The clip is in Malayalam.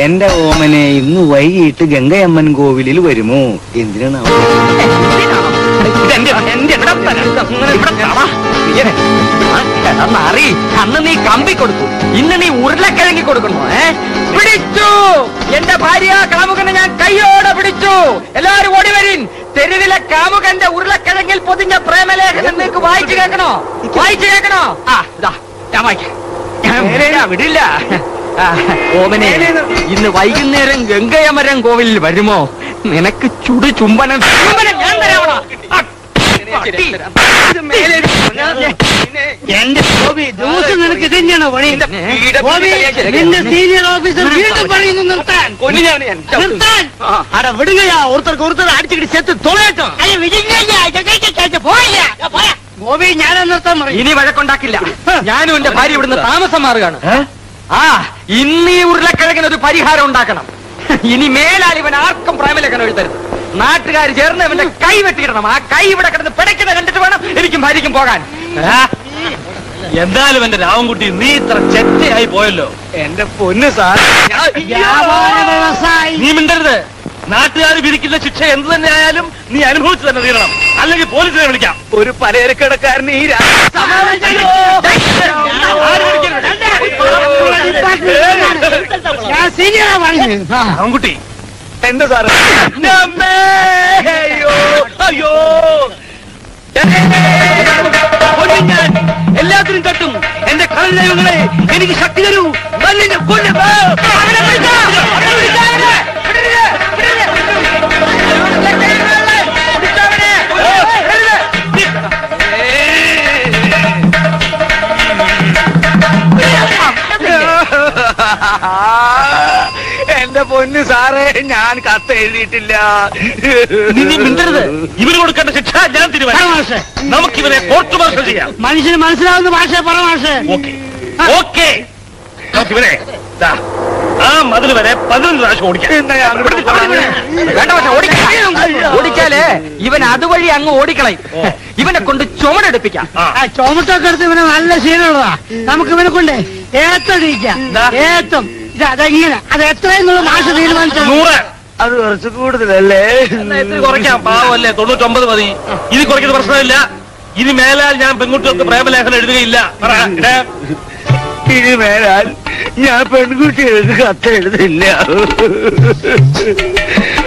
എന്റെ ഓമനെ ഇന്ന് വൈകിട്ട് ഗംഗയമ്മൻ കോവിലിൽ വരുമോ എന്തിനാണ് മാറി അന്ന് നീ കമ്പി കൊടുത്തു ഇന്ന് നീ ഉരുളക്കിഴങ്ങി കൊടുക്കണോ ഏ പിടിച്ചു എന്റെ ഭാര്യ കാമുകനെ ഞാൻ കൈയോടെ പിടിച്ചു എല്ലാരും ഓടി വരിൻ തെരുവിലെ കാമുകന്റെ ഉരുളക്കിഴങ്ങിൽ പൊതിഞ്ഞ പ്രേമലേഖനം നിങ്ങൾക്ക് വായിച്ചു കേൾക്കണോ വായിച്ചു കേൾക്കണോ ആ ഇതാ ഞാൻ വായിക്കാം ഞാൻ വിടില്ല, വിടില്ല ആ, ഓമനെ ഇന്ന് വൈകുന്നേരം ഗംഗയമരം കോവിലിൽ വരുമോ നിനക്ക് ചുടു ചുംബനം ചുംബനം ഞാൻ തരാമോ പട്ടി. എന്റെ ഗോപി ദിവസം നിനക്ക് തന്നെയാണോ പണി ഗോപി നിന്റെ സീനിയർ ഓഫീസർ വീണ്ടും പറയുന്നു നിർത്താൻ നിർത്താൻ അട വിടുകയാ ഒരുത്തർക്ക് ഒരുത്തർ അടിച്ചിട്ട് ചെത്ത് തൊളയട്ടോ ഗോപി ഞാനാ നിർത്താൻ പറയും ഇനി വഴക്കുണ്ടാക്കില്ല ഞാനും എന്റെ ഭാര്യ ഇവിടുന്ന് താമസം മാറുകയാണ് ആ ഇന്ന് ഈ ഉരുളക്കിഴങ്ങിന് ഒരു പരിഹാരം ഉണ്ടാക്കണം ഇനി മേലാൽ ഇവൻ ആർക്കും പ്രേമലേഖനം എഴുതരുത് നാട്ടുകാർ ചേർന്ന് ഇവന്റെ കൈ വെട്ടിയിടണം ആ കൈ ഇവിടെ കിടന്ന് പിടയ്ക്കുന്നത് കണ്ടിട്ട് വേണം എനിക്കും ഭാര്യയ്ക്കും പോകാൻ എന്തായാലും എന്റെ രാമൻകുട്ടി നീ ഇത്ര ചെറ്റയായി പോയല്ലോ എന്റെ പൊന്ന് സാർ വ്യാപാര വ്യവസായി നീ മിണ്ടരുത് നാട്ടുകാർ വിധിക്കുന്ന ശിക്ഷ എന്ത് തന്നെ ആയാലും നീ അനുഭവിച്ചു തന്നെ തീരണം അല്ലെങ്കിൽ പോലീസിനെ വിളിക്കാം ഒരു പലചരക്കടക്കാരന് ഈ രാ- ഞാൻ സീനിയറാ പറയുന്നത് ആ. രാമൻകുട്ടി എന്താ സാറ് അയ്യോ അയ്യോ എല്ലാത്തിനും തട്ടും എന്റെ കടൽ ദൈവങ്ങളെ എനിക്ക് ശക്തി തരൂ മല്ലിനെ കൊല്ലും. ആ, അവനെ പിടിച്ചോ, അവനെ പിടിച്ചോ, അവനെ. വിടരുത്, വിടരുത്. എന്റെ പൊന്ന് സാറേ ഞാൻ കത്ത് എഴുതിയിട്ടില്ല നീ നീ മിണ്ടരുത് ഇവന് കൊടുക്കേണ്ട ശിക്ഷ ഞാൻ തീരുമാനിക്കും നമുക്കിവനെ കോർട്ട് മാർഷൽ ചെയ്യാം മനുഷ്യന് മനസ്സിലാവുന്ന ഭാഷ പറ മാഷേ ഓക്കെ ഓക്കെ നമുക്കിവനെ ദാ, ആ മതിൽ വരെ പതിനൊന്ന് പ്രാവശ്യം ഓടിക്കാം എന്നാ ഞാൻ അങ്ങോട്ട് വേണ്ട പക്ഷെ ഓടിക്കാം ഓടിച്ചാലേ ഇവൻ അതുവഴി അങ്ങ് ഓടിക്കളയും ഇവനെ കൊണ്ട് ചുമടെടുപ്പിക്കാം ആ. ആ ചുമട്ടൊക്കെ എടുത്ത് ഇവനെ നല്ല ശീലമുള്ളതാ നമുക്ക് ഇവനെ കൊണ്ട് ഏത്തടിക്കാം ദാ. ഏത്തം ഇത് അതെങ്ങനെ അത് എത്രയെന്നുള്ള മാഷ തീരുമാനിച്ചു നൂറ് അത് കുറച്ച് കൂടുതലല്ലേ എന്നാ ഇത്തിരി കുറയ്ക്കാം പാവമല്ലേ തൊണ്ണൂറ്റൊമ്പത് മതി ഇത് കുറയ്ക്കുന്ന പ്രശ്നമില്ല ഇനി മേലാൽ ഞാൻ പെൺകുട്ടികൾക്ക് പ്രേമലേഖനം എഴുതുകയില്ല പറ, ഇടേ. ഇനി മേലാൽ ഞാൻ പെൺകുട്ടികൾക്ക് കത്ത് എഴുതില്ല